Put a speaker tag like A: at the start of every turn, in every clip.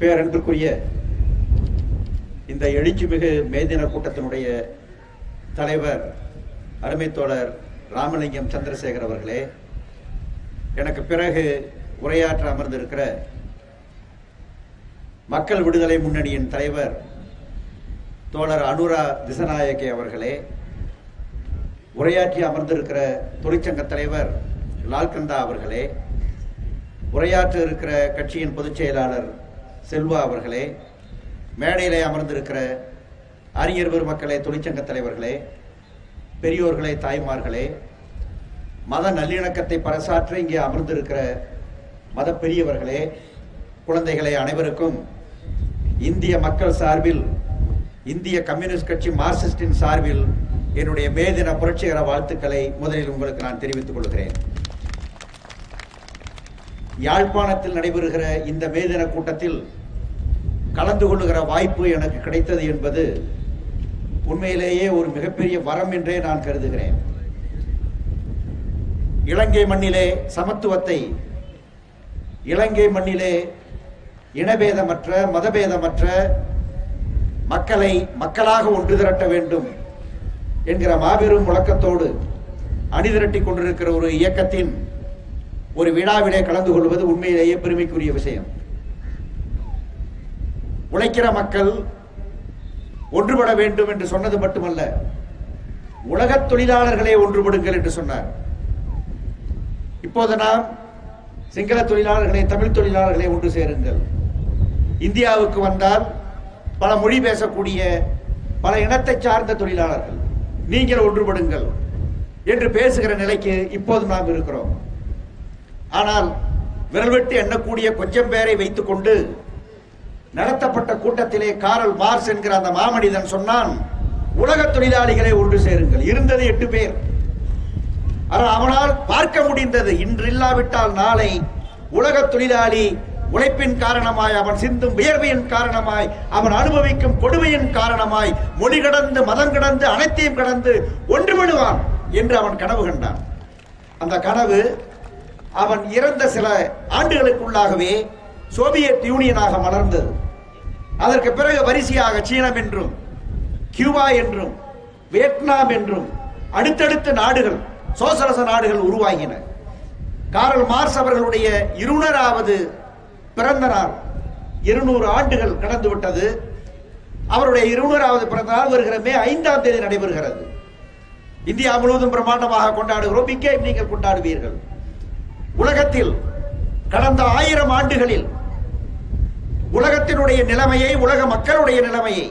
A: பேரன்பிற்குரிய இந்த எழுச்சிமிகு மேதின கூட்டத்தினுடைய தலைவர் அருமை தோழர் ராமலிங்கம் சந்திரசேகர் அவர்களே எனக்கு பிறகு உரையாற்ற அமர்ந்திருக்கிற மக்கள் விடுதலை முன்னணியின் தலைவர் தோழர் அனுரா திசநாயகே அவர்களே உரையாற்றி அமர்ந்திருக்கிற தொழிற்சங்க தலைவர் லால்கந்தா அவர்களே உரையாற்ற இருக்கிற கட்சியின் பொதுச் செயலாளர் செல்வா அவர்களே மேடையிலே அமர்ந்திருக்கிற அறிஞர் பெருமக்களே தொழிற்சங்க தலைவர்களே பெரியோர்களே தாய்மார்களே மத நல்லிணக்கத்தை பறைசாற்ற இங்கே அமர்ந்திருக்கிற மத பெரியவர்களே குழந்தைகளே அனைவருக்கும் இந்திய மக்கள் சார்பில் இந்திய கம்யூனிஸ்ட் கட்சி மார்க்சிஸ்டின் சார்பில் என்னுடைய மேதின புரட்சிகர வாழ்த்துக்களை முதலில் உங்களுக்கு நான் தெரிவித்துக் கொள்கிறேன் யாழ்ப்பாணத்தில் நடைபெறுகிற இந்த மேதின கூட்டத்தில் கலந்து கொள்ளுகிற வாய்ப்பு எனக்கு கிடைத்தது என்பது உண்மையிலேயே ஒரு மிகப்பெரிய வரம் என்றே நான் கருதுகிறேன் இலங்கை மண்ணிலே சமத்துவத்தை இலங்கை மண்ணிலே இனபேதமற்ற மதபேதமற்ற மக்களை மக்களாக ஒன்று திரட்ட வேண்டும் என்கிற மாபெரும் முழக்கத்தோடு அணிதிரட்டி கொண்டிருக்கிற ஒரு இயக்கத்தின் ஒரு விழாவிலே கலந்து கொள்வது உண்மையிலேயே பெருமைக்குரிய விஷயம் உழைக்கிற மக்கள் ஒன்றுபட வேண்டும் என்று சொன்னது மட்டுமல்ல உலகத் தொழிலாளர்களே ஒன்றுபடுங்கள் என்று சொன்னார் இப்போது நாம் சிங்கள தொழிலாளர்களை தமிழ் தொழிலாளர்களை ஒன்று சேருங்கள் இந்தியாவுக்கு வந்தால் பல மொழி பேசக்கூடிய பல இனத்தை சார்ந்த தொழிலாளர்கள் நீங்கள் ஒன்றுபடுங்கள் என்று பேசுகிற நிலைக்கு இப்போது நாம் இருக்கிறோம் ஆனால் விரல் விட்டு எண்ணக்கூடிய கொஞ்சம் பேரை வைத்துக்கொண்டு நடத்தப்பட்ட கூட்டத்திலே காரல் மார்ஸ் என்கிற அந்த மாமனிதன் சொன்னான் உலக தொழிலாளிகளை ஒன்று சேருங்கள் இருந்தது எட்டு பேர் ஆனால் அவனால் பார்க்க முடிந்தது இன்று இல்லாவிட்டால் நாளை உலக தொழிலாளி உழைப்பின் காரணமாய் அவன் சிந்தும் வியர்வையின் காரணமாய் அவன் அனுபவிக்கும் கொடுமையின் காரணமாய் மொழி கடந்து மதம் கடந்து அனைத்தையும் கடந்து ஒன்றுபடுவான் என்று அவன் கனவு கண்டான் அந்த கனவு அவன் இறந்த சில ஆண்டுகளுக்குள்ளாகவே சோவியத் யூனியனாக மலர்ந்தது அதற்கு பிறகு வரிசையாக சீனம் என்றும் கியூபா என்றும் வியட்நாம் என்றும் அடுத்தடுத்த நாடுகள் சோசரச நாடுகள் உருவாகின காரல் மார்ஸ் அவர்களுடைய இருநூறாவது பிறந்த நாள் இருநூறு ஆண்டுகள் கடந்து விட்டது அவருடைய இருநூறாவது பிறந்த நாள் வருகிற மே ஐந்தாம் தேதி நடைபெறுகிறது இந்தியா முழுவதும் பிரம்மாண்டமாக கொண்டாடுகிறோம் இங்கே நீங்கள் கொண்டாடுவீர்கள் உலகத்தில் கடந்த ஆயிரம் ஆண்டுகளில் உலகத்தினுடைய நிலைமையை உலக மக்களுடைய நிலைமையை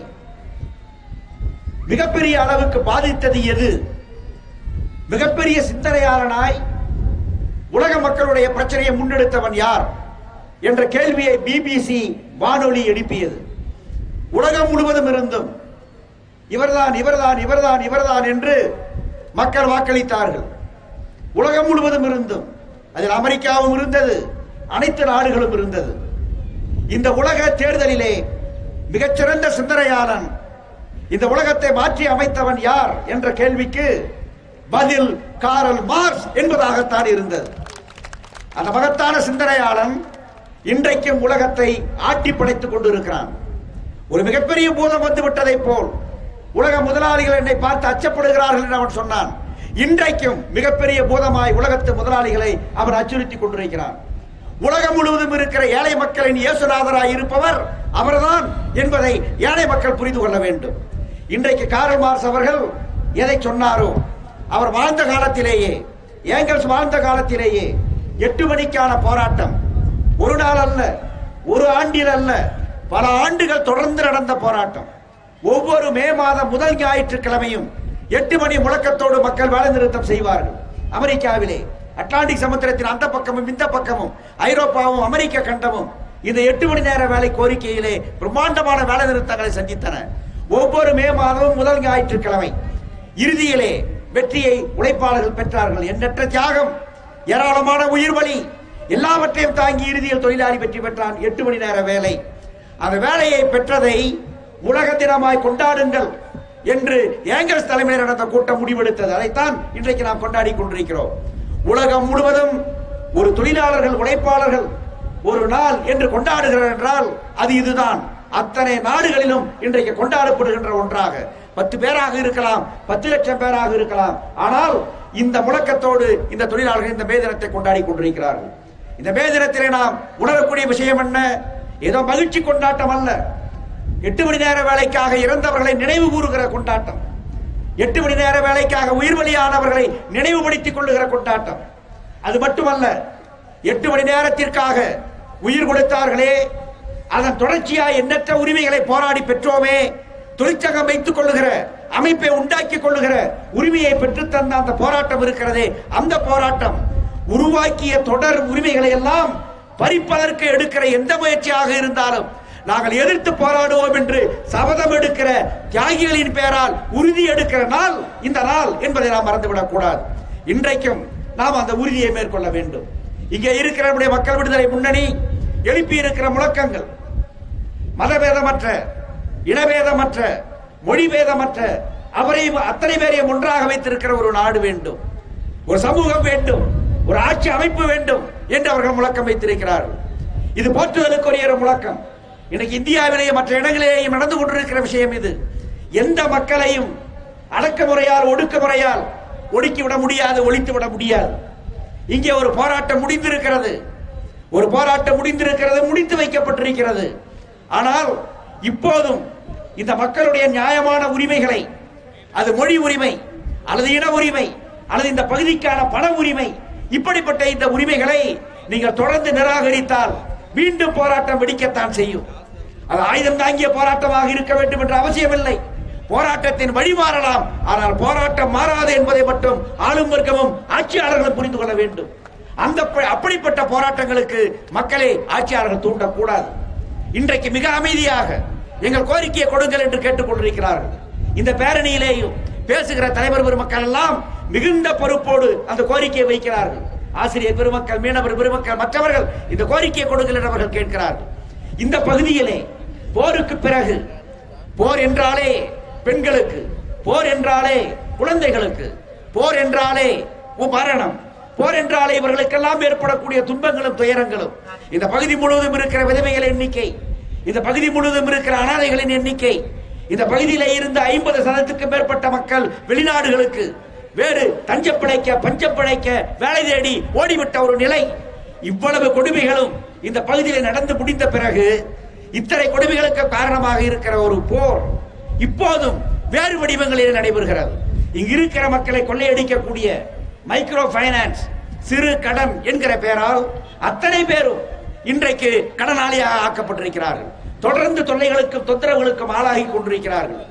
A: மிகப்பெரிய அளவுக்கு பாதித்தது எது மிகப்பெரிய சிந்தனையாளனாய் உலக மக்களுடைய பிரச்சனையை முன்னெடுத்தவன் யார் என்ற கேள்வியை பிபிசி வானொலி எழுப்பியது உலகம் முழுவதும் இருந்தும் இவர்தான் இவர்தான் இவர்தான் இவர்தான் என்று மக்கள் வாக்களித்தார்கள் உலகம் முழுவதும் இருந்தும் அதில் அமெரிக்காவும் இருந்தது அனைத்து நாடுகளும் இருந்தது இந்த உலக தேர்தலிலே மிகச்சிறந்த சிந்தனையாளன் இந்த உலகத்தை மாற்றி அமைத்தவன் யார் என்ற கேள்விக்கு பதில் காரல் மார்ஸ் என்பதாகத்தான் இருந்தது அந்த மகத்தான சிந்தனையாளன் இன்றைக்கும் உலகத்தை ஆட்டி படைத்துக் கொண்டிருக்கிறான் ஒரு மிகப்பெரிய பூதம் வந்து விட்டதை போல் உலக முதலாளிகள் என்னை பார்த்து அச்சப்படுகிறார்கள் என்று அவன் சொன்னான் இன்றைக்கும் மிகப்பெரிய பூதமாய் உலகத்து முதலாளிகளை அவன் அச்சுறுத்திக் கொண்டிருக்கிறான் உலகம் முழுவதும் இருக்கிற ஏழை மக்களின் இயேசுநாதராய் இருப்பவர் அவர்தான் என்பதை ஏழை மக்கள் புரிந்து கொள்ள வேண்டும் இன்றைக்கு காரல் மார்ஸ் அவர்கள் எதை சொன்னாரோ அவர் வாழ்ந்த காலத்திலேயே ஏங்கல்ஸ் வாழ்ந்த காலத்திலேயே எட்டு மணிக்கான போராட்டம் ஒரு நாள் அல்ல ஒரு ஆண்டில் அல்ல பல ஆண்டுகள் தொடர்ந்து நடந்த போராட்டம் ஒவ்வொரு மே மாதம் முதல் ஞாயிற்றுக்கிழமையும் எட்டு மணி முழக்கத்தோடு மக்கள் வேலை நிறுத்தம் செய்வார்கள் அமெரிக்காவிலே அட்லாண்டிக் சமுத்திரத்தின் அந்த பக்கமும் இந்த பக்கமும் ஐரோப்பாவும் அமெரிக்க கண்டமும் இந்த எட்டு மணி நேர வேலை கோரிக்கையிலே பிரம்மாண்டமான வேலை நிறுத்தங்களை சந்தித்தன ஒவ்வொரு மே மாதமும் முதல் ஞாயிற்றுக்கிழமை இறுதியிலே வெற்றியை உழைப்பாளர்கள் பெற்றார்கள் எண்ணற்ற தியாகம் ஏராளமான உயிர் வலி எல்லாவற்றையும் தாங்கி இறுதியில் தொழிலாளி வெற்றி பெற்றான் எட்டு மணி நேர வேலை அந்த வேலையை பெற்றதை உலக தினமாய் கொண்டாடுங்கள் என்று ஏங்கல்ஸ் தலைமையில் நடந்த கூட்டம் முடிவெடுத்தது அதைத்தான் இன்றைக்கு நாம் கொண்டாடி கொண்டிருக்கிறோம் உலகம் முழுவதும் ஒரு தொழிலாளர்கள் உழைப்பாளர்கள் ஒரு நாள் என்று கொண்டாடுகிறார் என்றால் அது இதுதான் அத்தனை நாடுகளிலும் இன்றைக்கு கொண்டாடப்படுகின்ற ஒன்றாக பத்து பேராக இருக்கலாம் பத்து லட்சம் பேராக இருக்கலாம் ஆனால் இந்த முழக்கத்தோடு இந்த தொழிலாளர்கள் இந்த மே தினத்தை கொண்டாடி கொண்டிருக்கிறார்கள் இந்த மே தினத்திலே நாம் உணரக்கூடிய விஷயம் என்ன ஏதோ மகிழ்ச்சி கொண்டாட்டம் அல்ல எட்டு மணி நேர வேலைக்காக இறந்தவர்களை நினைவு கூறுகிற கொண்டாட்டம் எட்டு மணி நேர வேலைக்காக உயிர் பலியானவர்களை நினைவுபடுத்திக் கொள்ளுகிற கொண்டாட்டம் அது மட்டுமல்ல எட்டு மணி நேரத்திற்காக உயிர் கொடுத்தார்களே அதன் தொடர்ச்சியாய் எண்ணற்ற உரிமைகளை போராடி பெற்றோமே தொழிற்சங்கம் வைத்துக் கொள்ளுகிற அமைப்பை உண்டாக்கி கொள்ளுகிற உரிமையை பெற்றுத் தந்த அந்த போராட்டம் இருக்கிறதே அந்த போராட்டம் உருவாக்கிய தொடர் உரிமைகளை எல்லாம் பறிப்பதற்கு எடுக்கிற எந்த முயற்சியாக இருந்தாலும் நாங்கள் எதிர்த்து போராடுவோம் என்று சபதம் எடுக்கிற தியாகிகளின் பெயரால் உறுதி எடுக்கிற நாள் இந்த நாள் என்பதை நாம் மறந்துவிடக் கூடாது இன்றைக்கும் நாம் அந்த உறுதியை மேற்கொள்ள வேண்டும் இங்கே இருக்கிற நம்முடைய மக்கள் விடுதலை முன்னணி எழுப்பி இருக்கிற முழக்கங்கள் மதபேதமற்ற இனபேதமற்ற மொழிபேதமற்ற அவரையும் அத்தனை பேரையும் ஒன்றாக வைத்திருக்கிற ஒரு நாடு வேண்டும் ஒரு சமூகம் வேண்டும் ஒரு ஆட்சி அமைப்பு வேண்டும் என்று அவர்கள் முழக்கம் வைத்திருக்கிறார்கள் இது போற்றுதலுக்குரிய ஒரு முழக்கம் இன்னைக்கு இந்தியாவிலேயே மற்ற இடங்களிலேயும் நடந்து கொண்டிருக்கிற விஷயம் இது எந்த மக்களையும் அடக்குமுறையால் ஒடுக்குமுறையால் ஒடுக்கி விட முடியாது ஒழித்து விட முடியாது இங்கே ஒரு போராட்டம் முடிந்திருக்கிறது ஒரு போராட்டம் முடிந்திருக்கிறது முடித்து வைக்கப்பட்டிருக்கிறது ஆனால் இப்போதும் இந்த மக்களுடைய நியாயமான உரிமைகளை அது மொழி உரிமை அல்லது இன உரிமை அல்லது இந்த பகுதிக்கான பண உரிமை இப்படிப்பட்ட இந்த உரிமைகளை நீங்கள் தொடர்ந்து நிராகரித்தால் மீண்டும் போராட்டம் வெடிக்கத்தான் செய்யும் அது ஆயுதம் தாங்கிய போராட்டமாக இருக்க வேண்டும் என்ற அவசியமில்லை போராட்டத்தின் வழி மாறலாம் ஆனால் போராட்டம் மாறாது என்பதை மட்டும் ஆளும் வர்க்கமும் ஆட்சியாளர்களும் புரிந்து கொள்ள வேண்டும் அந்த ப- அப்படிப்பட்ட போராட்டங்களுக்கு மக்களை ஆட்சியாளர்கள் தூண்டக்கூடாது இன்றைக்கு மிக அமைதியாக எங்கள் கோரிக்கையை கொடுங்கள் என்று கேட்டுக் கொண்டிருக்கிறார்கள் இந்த பேரணியிலேயும் பேசுகிற தலைவர் பெருமக்கள் எல்லாம் மிகுந்த பொறுப்போடு அந்த கோரிக்கையை வைக்கிறார்கள் ஆசிரியர் பெருமக்கள் மீனவர் பெருமக்கள் மற்றவர்கள் இந்த கோரிக்கையை கொடுங்கள் என்று அவர்கள் கேட்கிறார்கள் இந்த பகுதியிலே போருக்கு பிறகு போர் என்றாலே பெண்களுக்கு போர் என்றாலே குழந்தைகளுக்கு போர் என்றாலே உ- மரணம் போர் என்றாலே இவர்களுக்கெல்லாம் ஏற்படக்கூடிய துன்பங்களும் துயரங்களும் இந்த பகுதி முழுவதும் இருக்கிற விதவைகள் எண்ணிக்கை இந்த பகுதி முழுவதும் இருக்கிற அனாதைகளின் எண்ணிக்கை இந்த பகுதியிலே இருந்த ஐம்பது சதத்துக்கு மேற்பட்ட மக்கள் வெளிநாடுகளுக்கு வேறு தஞ்சம் பிழைக்க பஞ்சம் பிழைக்க வேலை தேடி ஓடிவிட்ட ஒரு நிலை இவ்வளவு கொடுமைகளும் இந்த பகுதியில் நடந்து முடிந்த பிறகு இத்தனை கொடுமைகளுக்கு காரணமாக இருக்கிற ஒரு போர் இப்போதும் வேறு வடிவங்களில் நடைபெறுகிறது இங்கு இருக்கிற மக்களை கொள்ளையடிக்கக்கூடிய மைக்ரோ ஃபைனான்ஸ் சிறு கடன் என்கிற பெயரால் அத்தனை பேரும் இன்றைக்கு கடனாளியாக ஆக்கப்பட்டிருக்கிறார்கள் தொடர்ந்து தொல்லைகளுக்கும் தொந்தரவுகளுக்கும் ஆளாகி கொண்டிருக்கிறார்கள்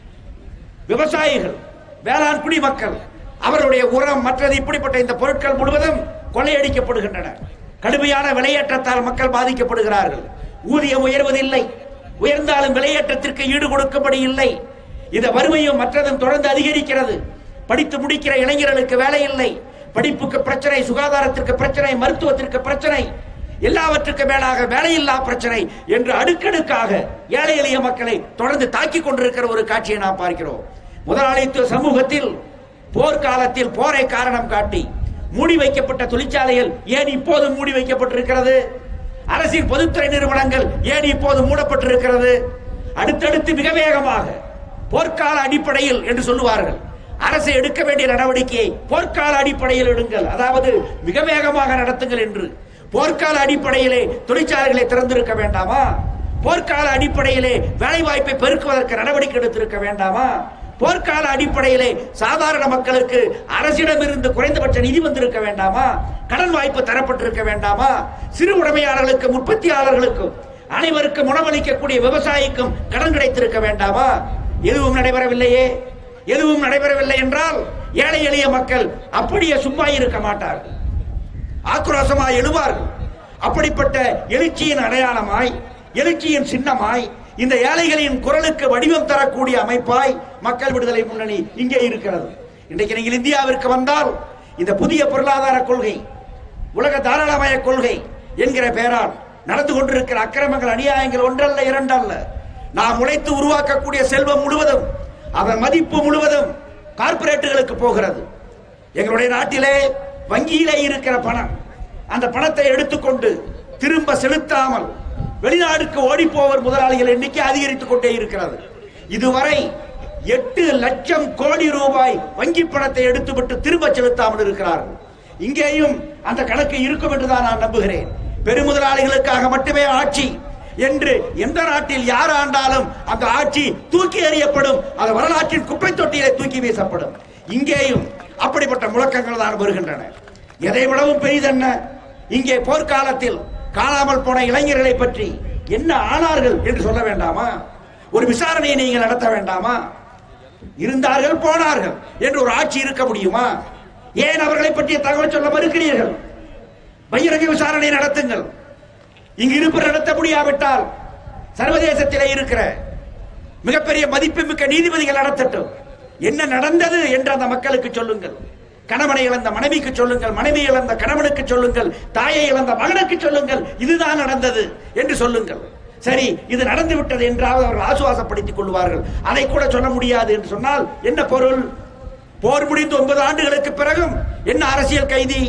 A: விவசாயிகள் வேளாண் குடிமக்கள் அவருடைய உரம் மற்றது இப்படிப்பட்ட இந்த பொருட்கள் முழுவதும் கொள்ளையடிக்கப்படுகின்றன கடுமையான விலையேற்றத்தால் மக்கள் பாதிக்கப்படுகிறார்கள் ஊதியம் உயர்வதில்லை உயர்ந்தாலும் விலையேற்றத்திற்கு ஈடு கொடுக்கும்படி இல்லை இந்த வறுமையும் மற்றதும் தொடர்ந்து அதிகரிக்கிறது படித்து முடிக்கிற இளைஞர்களுக்கு வேலை இல்லை படிப்புக்கு பிரச்சனை சுகாதாரத்திற்கு பிரச்சனை மருத்துவத்திற்கு பிரச்சனை எல்லாவற்றுக்கு மேலாக வேலையில்லா பிரச்சனை என்று அடுக்கடுக்காக ஏழை எளிய மக்களை தொடர்ந்து தாக்கிக் கொண்டிருக்கிற ஒரு காட்சியை நாம் பார்க்கிறோம் முதலாளித்துவ சமூகத்தில் போர்க்காலத்தில் போரை காரணம் காட்டி மூடி வைக்கப்பட்ட தொழிற்சாலைகள் ஏன் இப்போது மூடி வைக்கப்பட்டிருக்கிறது அரசின் பொதுத்துறை நிறுவனங்கள் ஏன் இப்போது மூடப்பட்டிருக்கிறது அடுத்தடுத்து மிக வேகமாக போர்க்கால அடிப்படையில் என்று சொல்லுவார்கள் அரசு எடுக்க வேண்டிய நடவடிக்கையை போர்க்கால அடிப்படையில் எடுங்கள் அதாவது மிக வேகமாக நடத்துங்கள் என்று போர்க்கால அடிப்படையிலே தொழிற்சாலைகளை திறந்திருக்க வேண்டாமா போர்க்கால அடிப்படையிலே வேலை வாய்ப்பை பெருக்குவதற்கு நடவடிக்கை எடுத்திருக்க வேண்டாமா போர்க்கால அடிப்படையிலே சாதாரண மக்களுக்கு அரசிடமிருந்து குறைந்தபட்ச நிதி வந்திருக்க வேண்டாமா கடன் வாய்ப்பு தரப்பட்டிருக்க வேண்டாமா சிறு உடைமையாளர்களுக்கும் உற்பத்தியாளர்களுக்கும் அனைவருக்கும் உணவளிக்கக்கூடிய விவசாயிக்கும் கடன் கிடைத்திருக்க வேண்டாமா எதுவும் நடைபெறவில்லையே எதுவும் நடைபெறவில்லை என்றால் ஏழை எளிய மக்கள் அப்படியே சும்மா இருக்க மாட்டார்கள் ஆக்ரோஷமாய் எழுவார்கள் அப்படிப்பட்ட எழுச்சியின் அடையாளமாய் எழுச்சியின் சின்னமாய் இந்த ஏழைகளின் குரலுக்கு வடிவம் தரக்கூடிய அமைப்பாய் மக்கள் விடுதலை முன்னணி இங்கே இருக்கிறது இன்றைக்கு நீங்கள் இந்தியாவிற்கு வந்தால் இந்த புதிய பொருளாதார கொள்கை உலக தாராளமய கொள்கை என்கிற பெயரால் நடந்து கொண்டிருக்கிற அக்கிரமங்கள் அநியாயங்கள் ஒன்றல்ல இரண்டல்ல நாம் உழைத்து உருவாக்கக்கூடிய செல்வம் முழுவதும் அதன் மதிப்பு முழுவதும் கார்ப்பரேட்டுகளுக்கு போகிறது எங்களுடைய நாட்டிலே வங்கியிலே இருக்கிற பணம் அந்த பணத்தை எடுத்துக்கொண்டு திரும்ப செலுத்தாமல் வெளிநாடுக்கு ஓடிப்போவர் முதலாளிகள் எண்ணிக்கை அதிகரித்துக் கொண்டே இருக்கிறது இதுவரை எட்டு லட்சம் கோடி ரூபாய் வங்கி பணத்தை எடுத்துவிட்டு திரும்ப செலுத்தாமல் இருக்கிறார்கள் இங்கேயும் அந்த கணக்கு இருக்கும் என்றுதான் நான் நம்புகிறேன் பெருமுதலாளிகளுக்காக மட்டுமே ஆட்சி என்று எந்த நாட்டில் யார் ஆண்டாலும் அந்த ஆட்சி தூக்கி எறியப்படும் அது வரலாற்றின் குப்பை தொட்டியிலே தூக்கி வீசப்படும் இங்கேயும் அப்படிப்பட்ட முழக்கங்கள் தான் வருகின்றன எதை விடவும் பெரிதென்ன இங்கே போர்க்காலத்தில் காணாமல் போன இளைஞர்களை பற்றி என்ன ஆனார்கள் என்று சொல்ல வேண்டாமா ஒரு விசாரணையை நீங்கள் நடத்த வேண்டாமா இருந்தார்கள் போனார்கள் என்று ஒரு ஆட்சி இருக்க முடியுமா ஏன் அவர்களை பற்றிய தகவல் சொல்ல மறுக்கிறீர்கள் பகிரங்க விசாரணை நடத்துங்கள் இங்கு இருப்பு நடத்த முடியாவிட்டால் சர்வதேசத்திலே இருக்கிற மிகப்பெரிய மதிப்புமிக்க நீதிபதிகள் நடத்தட்டும் என்ன நடந்தது என்று அந்த மக்களுக்கு சொல்லுங்கள் கணவனை இழந்த மனைவிக்கு சொல்லுங்கள் மனைவி இழந்த கணவனுக்கு சொல்லுங்கள் தாயை இழந்த மகனுக்கு சொல்லுங்கள் இதுதான் நடந்தது என்று சொல்லுங்கள் சரி இது நடந்து விட்டது என்றாவது அவர்கள் ஆசுவாசப்படுத்திக் கொள்வார்கள் அதை கூட சொல்ல முடியாது என்று சொன்னால் என்ன பொருள் போர் முடிந்து ஒன்பது ஆண்டுகளுக்கு பிறகும் என்ன அரசியல் கைதி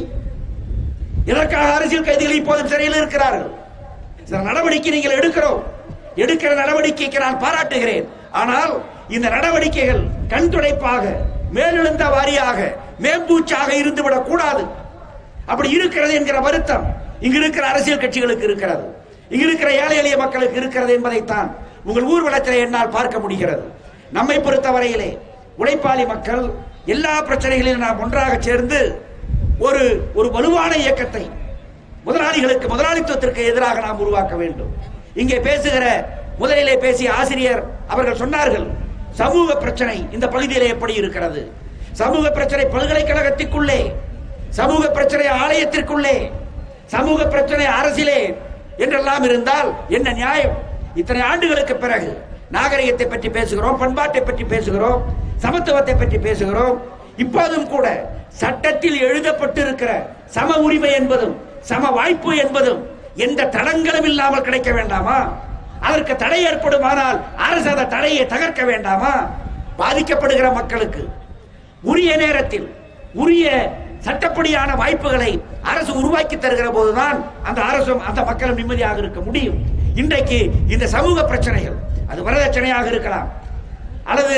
A: இதற்காக அரசியல் கைதிகள் இப்போதும் சிறையில் இருக்கிறார்கள் சில நடவடிக்கை நீங்கள் எடுக்கிறோம் எடுக்கிற நடவடிக்கைக்கு நான் பாராட்டுகிறேன் ஆனால் இந்த நடவடிக்கைகள் கண் துடைப்பாக மேலெழுந்த வாரியாக மேம்பூச்சாக இருந்துவிடக் கூடாது அப்படி இருக்கிறது என்கிற வருத்தம் இங்கு இருக்கிற அரசியல் கட்சிகளுக்கு இருக்கிறது இங்கு இருக்கிற ஏழை எளிய மக்களுக்கு இருக்கிறது என்பதைத்தான் உங்கள் ஊர்வலத்திலே என்னால் பார்க்க முடிகிறது நம்மை பொறுத்தவரையிலே உழைப்பாளி மக்கள் எல்லா பிரச்சனைகளிலும் நாம் ஒன்றாக சேர்ந்து ஒரு ஒரு வலுவான இயக்கத்தை முதலாளிகளுக்கு முதலாளித்துவத்திற்கு எதிராக நாம் உருவாக்க வேண்டும் இங்கே பேசுகிற முதலிலே பேசிய ஆசிரியர் அவர்கள் சொன்னார்கள் சமூக பிரச்சனை இந்த பகுதியிலே எப்படி இருக்கிறது சமூக பிரச்சனை பல்கலைக்கழகத்திற்குள்ளே சமூக பிரச்சனை ஆலயத்திற்குள்ளே சமூக பிரச்சனை அரசியலே என்றெல்லாம் இருந்தால் என்ன நியாயம் இத்தனை ஆண்டுகளுக்கு பிறகு நாகரிகத்தை பற்றி பேசுகிறோம் பண்பாட்டை பற்றி பேசுகிறோம் சமத்துவத்தை பற்றி பேசுகிறோம் இப்போதும் கூட சட்டத்தில் எழுதப்பட்டிருக்கிற சம உரிமை என்பதும் சம வாய்ப்பு என்பதும் எந்த தடங்களும் இல்லாமல் கிடைக்க வேண்டாமா அதற்கு தடை ஏற்படுமானால் அரசு அந்த தடையை தகர்க்க வேண்டாமா பாதிக்கப்படுகிற மக்களுக்கு உரிய நேரத்தில் உரிய சட்டப்படியான வாய்ப்புகளை அரசு உருவாக்கி தருகிற போதுதான் அந்த அரசும் அந்த மக்களும் நிம்மதியாக இருக்க முடியும் இன்றைக்கு இந்த சமூக பிரச்சனைகள் அது வரதட்சணையாக இருக்கலாம் அல்லது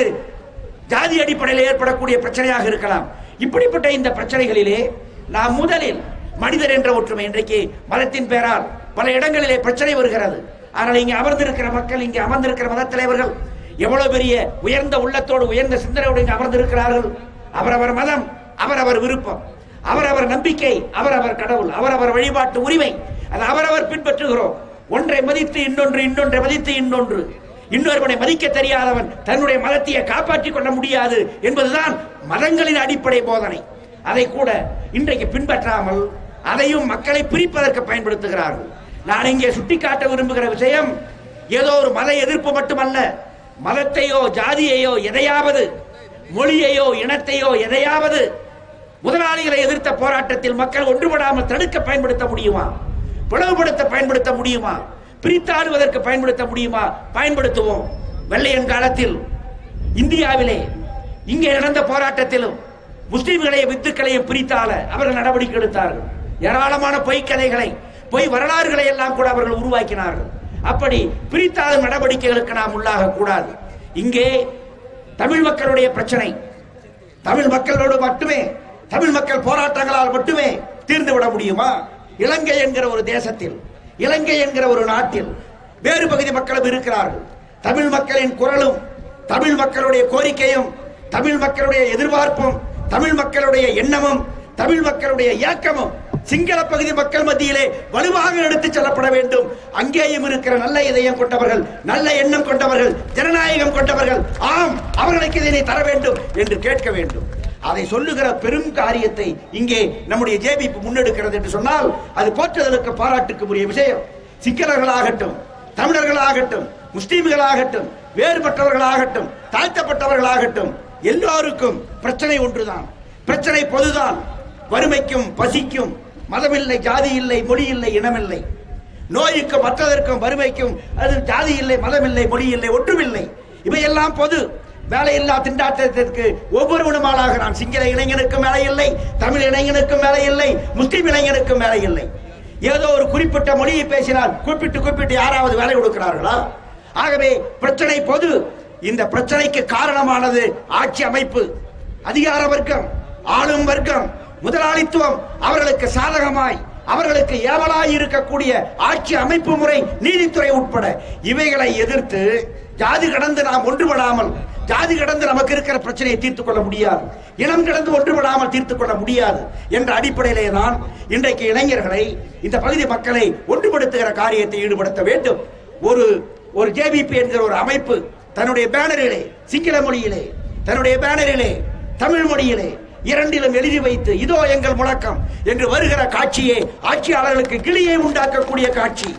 A: ஜாதி அடிப்படையில் ஏற்படக்கூடிய பிரச்சனையாக இருக்கலாம் இப்படிப்பட்ட இந்த பிரச்சனைகளிலே நாம் முதலில் மனிதர் என்ற ஒற்றுமை இன்றைக்கு மதத்தின் பெயரால் பல இடங்களிலே பிரச்சனை வருகிறது ஆனால் இங்கே அமர்ந்திருக்கிற மக்கள் இங்கே அமர்ந்திருக்கிற மத தலைவர்கள் எவ்வளவு பெரிய உயர்ந்த உள்ளத்தோடு உயர்ந்த சிந்தனையோடு இங்கே அமர்ந்திருக்கிறார்கள் அவரவர் மதம் அவரவர் விருப்பம் அவரவர் நம்பிக்கை அவரவர் கடவுள் அவரவர் வழிபாட்டு உரிமை அது அவரவர் பின்பற்றுகிறோம் ஒன்றை மதித்து இன்னொன்று இன்னொன்றை மதித்து இன்னொன்று இன்னொருவனை மதிக்க தெரியாதவன் தன்னுடைய மதத்தையே காப்பாற்றிக் கொள்ள முடியாது என்பதுதான் மதங்களின் அடிப்படை போதனை அதை கூட இன்றைக்கு பின்பற்றாமல் அதையும் மக்களை பிரிப்பதற்கு பயன்படுத்துகிறார்கள் நான் இங்கே சுட்டிக்காட்ட விரும்புகிற விஷயம் ஏதோ ஒரு மத எதிர்ப்பு மட்டுமல்ல மதத்தையோ ஜாதியையோ எதையாவது மொழியையோ இனத்தையோ எதையாவது முதலாளிகளை எதிர்த்த போராட்டத்தில் மக்கள் ஒன்றுபடாமல் தடுக்க பயன்படுத்த முடியுமா பிளவுபடுத்த பயன்படுத்த முடியுமா பிரித்தாடுவதற்கு பயன்படுத்த முடியுமா பயன்படுத்துவோம் வெள்ளையன் காலத்தில் இந்தியாவிலே இங்கே நடந்த போராட்டத்திலும் முஸ்லிம்களையும் வித்துக்களையும் பிரித்தால அவர்கள் நடவடிக்கை எடுத்தார்கள் ஏராளமான பொய் கதைகளை பொய் வரலாறுகளை எல்லாம் கூட அவர்கள் உருவாக்கினார்கள் அப்படி பிரித்தாத நடவடிக்கைகளுக்கு நாம் உள்ளாக கூடாது இங்கே தமிழ் மக்களுடைய பிரச்சனை தமிழ் மக்களோடு மட்டுமே தமிழ் மக்கள் போராட்டங்களால் மட்டுமே தீர்ந்து விட முடியுமா இலங்கை என்கிற ஒரு தேசத்தில் இலங்கை என்கிற ஒரு நாட்டில் வேறு பகுதி மக்களும் இருக்கிறார்கள் தமிழ் மக்களின் குரலும் தமிழ் மக்களுடைய கோரிக்கையும் தமிழ் மக்களுடைய எதிர்பார்ப்பும் தமிழ் மக்களுடைய எண்ணமும் தமிழ் மக்களுடைய இயக்கமும் சிங்கள பகுதி மக்கள் மத்தியிலே வலுவாக எடுத்துச் செல்லப்பட வேண்டும் அங்கேயும் இருக்கிற நல்ல இதயம் கொண்டவர்கள் நல்ல எண்ணம் கொண்டவர்கள் ஜனநாயகம் கொண்டவர்கள் ஆம் அவர்களுக்கு இதனை தர வேண்டும் என்று கேட்க வேண்டும் அதை சொல்லுகிற பெரும் காரியத்தை இங்கே நம்முடைய ஜேபி முன்னெடுக்கிறது என்று சொன்னால் அது போற்றுதலுக்கு பாராட்டுக்கு உரிய விஷயம் சிங்களர்களாகட்டும் தமிழர்களாகட்டும் முஸ்லீம்களாகட்டும் வேறுபட்டவர்களாகட்டும் தாழ்த்தப்பட்டவர்களாகட்டும் எல்லோருக்கும் பிரச்சனை ஒன்றுதான் பிரச்சனை பொதுதான் வறுமைக்கும் பசிக்கும் மதமில்லை ஜாதி இல்லை மொழி இல்லை இனமில்லை நோய்க்கும் மற்றதற்கும் வறுமைக்கும் அது ஜாதி இல்லை மதமில்லை மொழி இல்லை ஒன்றுமில்லை இவையெல்லாம் பொது வேலையில்லா திண்டாட்டத்திற்கு ஒவ்வொருவனும் ஆளாகிறான் சிங்கள இளைஞனுக்கும் வேலை இல்லை தமிழ் இளைஞனுக்கும் வேலை இல்லை முஸ்லிம் இளைஞனுக்கும் வேலை இல்லை ஏதோ ஒரு குறிப்பிட்ட மொழியை பேசினால் குறிப்பிட்டு குறிப்பிட்டு யாராவது வேலை கொடுக்கிறார்களா ஆகவே பிரச்சனை பொது இந்த பிரச்சனைக்கு காரணமானது ஆட்சி அமைப்பு அதிகார வர்க்கம் ஆளும் வர்க்கம் முதலாளித்துவம் அவர்களுக்கு சாதகமாய் அவர்களுக்கு ஏவலாய் இருக்கக்கூடிய ஆட்சி அமைப்பு முறை நீதித்துறை உட்பட இவைகளை எதிர்த்து ஜாதி கடந்து நாம் ஒன்றுபடாமல் ஜாதி கடந்து நமக்கு இருக்கிற பிரச்சனையை தீர்த்துக் கொள்ள முடியாது இனம் கடந்து ஒன்றுபடாமல் தீர்த்துக் கொள்ள முடியாது என்ற அடிப்படையிலே தான் இன்றைக்கு இளைஞர்களை இந்த பகுதி மக்களை ஒன்றுபடுத்துகிற காரியத்தை ஈடுபடுத்த வேண்டும் ஒரு ஒரு ஜேபிபி என்கிற ஒரு அமைப்பு தன்னுடைய பேனரிலே சிங்கள மொழியிலே தன்னுடைய பேனரிலே தமிழ் மொழியிலே இரண்டிலும் எழுதி வைத்து இதோ எங்கள் முழக்கம் என்று வருகிற காட்சியே ஆட்சியாளர்களுக்கு கிளியை உண்டாக்கக்கூடிய காட்சி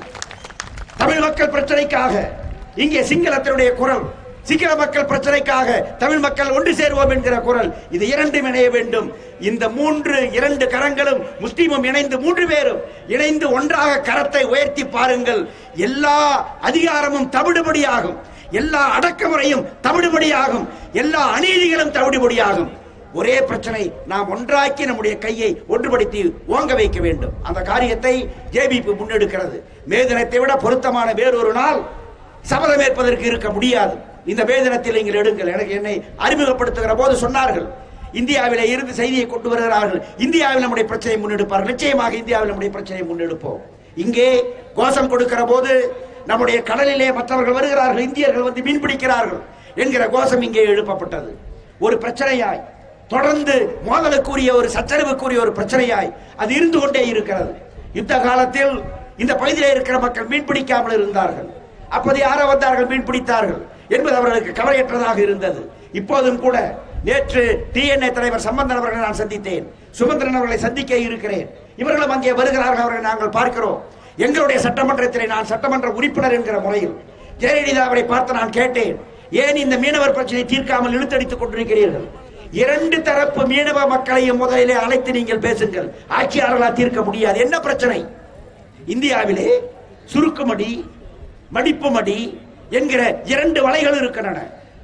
A: தமிழ் மக்கள் பிரச்சனைக்காக இங்கே சிங்களத்தினுடைய குரல் சிங்கள மக்கள் பிரச்சனைக்காக தமிழ் மக்கள் ஒன்று சேருவோம் என்கிற குரல் இது இரண்டும் இணைய வேண்டும் இந்த மூன்று இரண்டு கரங்களும் முஸ்லீமும் இணைந்து மூன்று பேரும் இணைந்து ஒன்றாக கரத்தை உயர்த்தி பாருங்கள் எல்லா அதிகாரமும் தவிடுபடியாகும் எல்லா அடக்குமுறையும் தவிடுபடியாகும் எல்லா அநீதிகளும் தவிடுபடியாகும் ஒரே பிரச்சனை நாம் ஒன்றாக்கி நம்முடைய கையை ஒன்றுபடுத்தி ஓங்க வைக்க வேண்டும் அந்த காரியத்தை ஜேபிபி முன்னெடுக்கிறது மே தினத்தை விட பொருத்தமான வேறொரு நாள் சபதம் ஏற்பதற்கு இருக்க முடியாது இந்த மே தினத்தில் நீங்கள் எடுங்கள் எனக்கு என்னை அறிமுகப்படுத்துகிற போது சொன்னார்கள் இந்தியாவிலே இருந்து செய்தியை கொண்டு வருகிறார்கள் இந்தியாவில் நம்முடைய பிரச்சனையை முன்னெடுப்பார்கள் நிச்சயமாக இந்தியாவில் நம்முடைய பிரச்சனையை முன்னெடுப்போம் இங்கே கோஷம் கொடுக்கிற போது நம்முடைய கடலிலே மற்றவர்கள் வருகிறார்கள் இந்தியர்கள் வந்து மீன் பிடிக்கிறார்கள் என்கிற கோஷம் இங்கே எழுப்பப்பட்டது ஒரு பிரச்சனையாய் தொடர்ந்து மோதலுக்குரிய ஒரு சச்சரவுக்குரிய ஒரு பிரச்சனையாய் அது இருந்து கொண்டே இருக்கிறது யுத்த காலத்தில் இந்த பகுதியில் இருக்கிற மக்கள் மீன் பிடிக்காமல் இருந்தார்கள் அப்போது யாரோ வந்தார்கள் மீன் பிடித்தார்கள் என்பது அவர்களுக்கு கவலையற்றதாக இருந்தது இப்போதும் கூட நேற்று டிஎன்ஏ தலைவர் சம்பந்தன் அவர்களை நான் சந்தித்தேன் சுமந்திரன் அவர்களை சந்திக்க இருக்கிறேன் இவர்களும் அங்கே வருகிறார்கள் அவர்களை நாங்கள் பார்க்கிறோம் எங்களுடைய சட்டமன்றத்திலே நான் சட்டமன்ற உறுப்பினர் என்கிற முறையில் ஜெயலலிதாவை பார்த்து நான் கேட்டேன் ஏன் இந்த மீனவர் பிரச்சனை தீர்க்காமல் இழுத்தடித்துக் கொண்டிருக்கிறீர்கள் இரண்டு தரப்பு மீனவ மக்களையும் முதலிலே அழைத்து நீங்கள் பேசுங்கள் ஆட்சியாளர்களால் தீர்க்க முடியாது என்ன பிரச்சனை இந்தியாவிலே சுருக்குமடி மடிப்பு மடி என்கிற இரண்டு வலைகள் இருக்கின்றன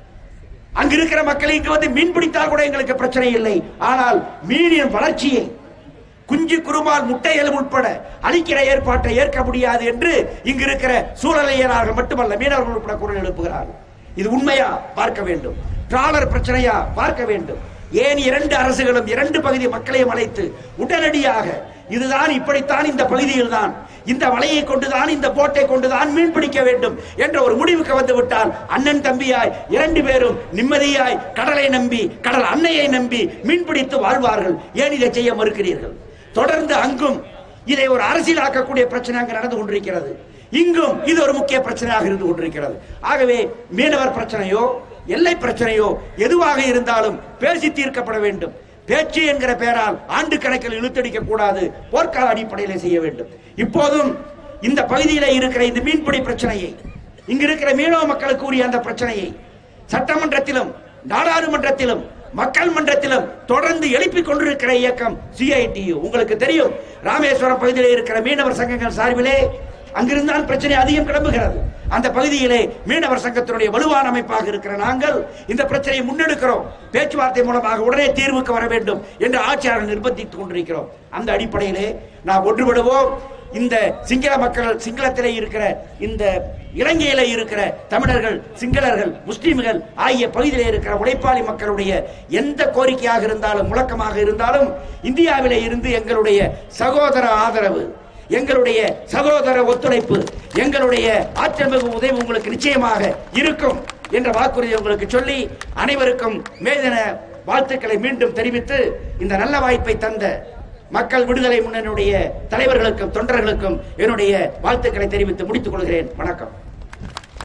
A: அங்க இருக்கிற மக்களை இங்கு வந்து மீன் பிடித்தால் கூட எங்களுக்கு பிரச்சனை இல்லை ஆனால் மீனின் வளர்ச்சியை குஞ்சு குருமால் முட்டைகள் உட்பட அழிக்கிற ஏற்பாட்டை ஏற்க முடியாது என்று இங்கு இருக்கிற சூழலியலாளர்கள் மட்டுமல்ல மீனவர்கள் உட்பட குரல் எழுப்புகிறார்கள் இது உண்மையா பார்க்க வேண்டும் டிராலர் பிரச்சனையா பார்க்க வேண்டும் ஏன் இரண்டு அரசுகளும் இரண்டு பகுதி மக்களையும் அழைத்து உடனடியாக இதுதான் இப்படித்தான் இந்த பகுதியில் தான் இந்த வலையை கொண்டுதான் இந்த போட்டை கொண்டுதான் மீன் பிடிக்க வேண்டும் என்ற ஒரு முடிவுக்கு வந்து விட்டால் அண்ணன் தம்பியாய் இரண்டு பேரும் நிம்மதியாய் கடலை நம்பி கடல் அன்னையை நம்பி மீன் பிடித்து வாழ்வார்கள் ஏன் இதை செய்ய மறுக்கிறீர்கள் தொடர்ந்து அங்கும் இதை ஒரு அரசியலாக்கக்கூடிய பிரச்சனை அங்கு நடந்து கொண்டிருக்கிறது இங்கும் இது ஒரு முக்கிய பிரச்சனையாக இருந்து கொண்டிருக்கிறது ஆகவே மீனவர் பிரச்சனையோ எல்லை பிரச்சனையோ எதுவாக இருந்தாலும் பேசி தீர்க்கப்பட வேண்டும் பேச்சு என்கிற பெயரால் ஆண்டு கணக்கில் இழுத்தடிக்க கூடாது போர்க்கால அடிப்படையில் செய்ய வேண்டும் இப்போதும் இந்த பகுதியில் இருக்கிற இந்த மீன்பிடி பிரச்சனையை இங்க இருக்கிற மீனவ மக்களுக்கு உரிய அந்த பிரச்சனையை சட்டமன்றத்திலும் நாடாளுமன்றத்திலும் மக்கள் மன்றத்திலும் தொடர்ந்து எழுப்பிக் கொண்டிருக்கிற இயக்கம் சிஐடியு உங்களுக்கு தெரியும் ராமேஸ்வரம் பகுதியில் இருக்கிற மீனவர் சங்கங்கள் சார்பிலே அங்கிருந்தான் பிரச்சனை அதிகம் கிளம்புகிறது அந்த பகுதியிலே மீனவர் சங்கத்தினுடைய வலுவான அமைப்பாக இருக்கிற நாங்கள் இந்த பிரச்சனையை முன்னெடுக்கிறோம் பேச்சுவார்த்தை மூலமாக உடனே தீர்வுக்கு வர வேண்டும் என்று ஆட்சியாளர் நிர்பந்தித்துக் கொண்டிருக்கிறோம் அந்த அடிப்படையிலே நாம் ஒன்றுபடுவோம் இந்த சிங்கள மக்கள் சிங்களத்திலே இருக்கிற இந்த இலங்கையில இருக்கிற தமிழர்கள் சிங்களர்கள் முஸ்லிம்கள் ஆகிய பகுதியிலே இருக்கிற உழைப்பாளி மக்களுடைய எந்த கோரிக்கையாக இருந்தாலும் முழக்கமாக இருந்தாலும் இந்தியாவிலே இருந்து எங்களுடைய சகோதர ஆதரவு எங்களுடைய சகோதர ஒத்துழைப்பு எங்களுடைய ஆற்றல் மிகு உதவி உங்களுக்கு நிச்சயமாக இருக்கும் என்ற வாக்குறுதி உங்களுக்கு சொல்லி அனைவருக்கும் மேதின வாழ்த்துக்களை மீண்டும் தெரிவித்து இந்த நல்ல வாய்ப்பை தந்த மக்கள் விடுதலை முன்னணியுடைய தலைவர்களுக்கும் தொண்டர்களுக்கும் என்னுடைய வாழ்த்துக்களை தெரிவித்து முடித்துக் கொள்கிறேன் வணக்கம்